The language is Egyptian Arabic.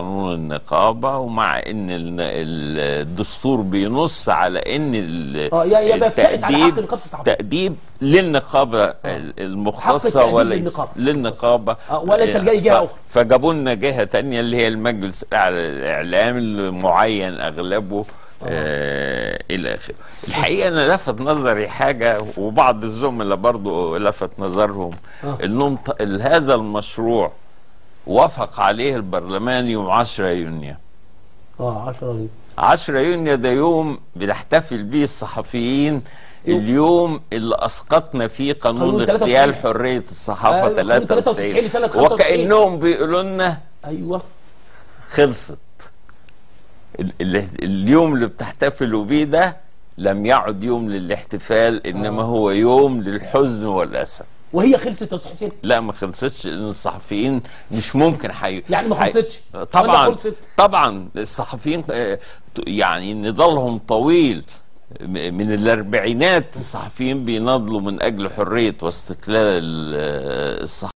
قانون النقابه ومع ان ال- ال- الدستور بينص على ان ال- اه يا- يبقى فائت على حق التأديب نقابة الصحفيين. تأديب للنقابه ال- المختصه التأديب وليس للنقابة. للنقابه آه، وليس لأي جهة ف- أخرى. فجابوا لنا جهه تانية اللي هي المجلس الاعلى للاعلام المعين اغلبه آه الى اخره الحقيقه انا لفت نظري حاجه وبعض الزملاء برضو لفت نظرهم آه. انهم ط- هذا المشروع وافق عليه البرلمان يوم 10 يونيو اه 10 10 يونيو ده يوم بنحتفل بيه الصحفيين يوم. اليوم اللي اسقطنا فيه قانون قانون اغتيال 93. حريه الصحافه أيوة، قانون 93 93 لسنة 95. وكانهم بيقولوا لنا ايوه خلصت ال- ال- اليوم اللي بتحتفلوا بيه ده لم يعد يوم للاحتفال انما هو يوم للحزن والاسى وهي خلصت يا استاذ حسين لا ما خلصتش لان الصحفيين مش ممكن حي... يعني ما حي- خلصتش؟ ولا طبعا خلصت؟ طبعا الصحفيين آه، ت- يعني نضالهم طويل م- من الاربعينات الصحفيين بيناضلوا من اجل حريه واستقلال ال- الصحافه